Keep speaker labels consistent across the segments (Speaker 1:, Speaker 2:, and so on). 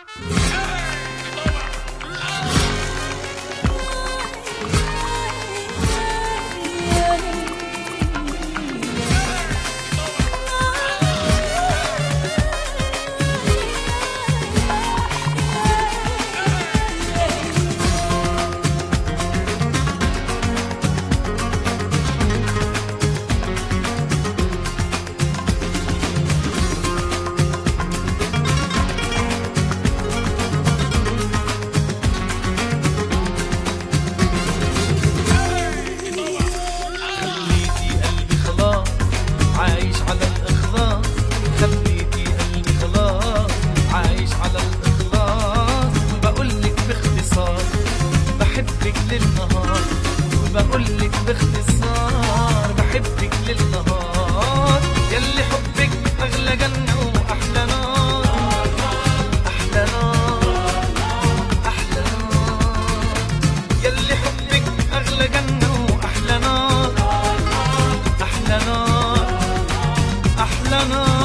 Speaker 1: خليتي قلبي خلاص عايش على الإخلاص خليتي قلبي خلاص عايش على الإخلاص وبقولك باختصار بحبك للنهار وبقولك باختصار بحبك للنهار يلي حبك أغلى جنة وأحلى نار أحلى نار أحلى نار يلي حبك أغلى جنة وأحلى نار أحلى نار أحلى نار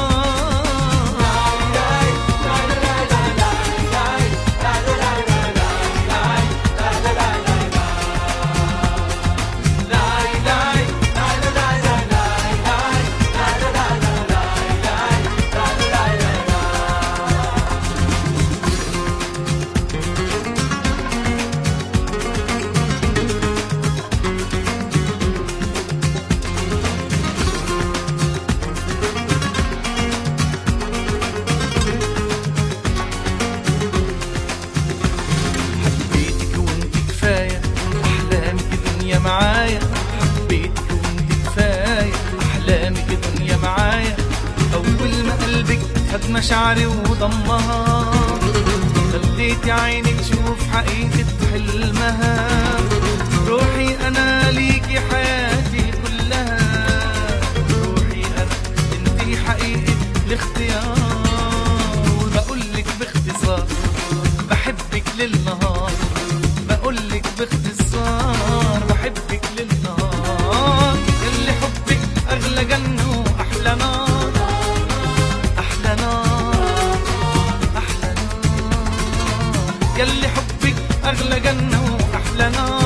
Speaker 1: حبيتك وانت كفاية أحلامك دنيا معايا حبيتك وانت كفاية أحلامك دنيا معايا أول ما قلبك خد مشاعري وضمها خليتي عيني تشوف حقيقة حلمها روحي أنا ليكي حياتي كلها روحي أنا انتي حقيقة الاختيار وبقولك باختصار بحبك للنهار بقولك باختصار بحبك للنهار اللي حبك أغلى جنة وأحلى نار أحلى نار أحلى نار يلي حبك أغلى جنة وأحلى نار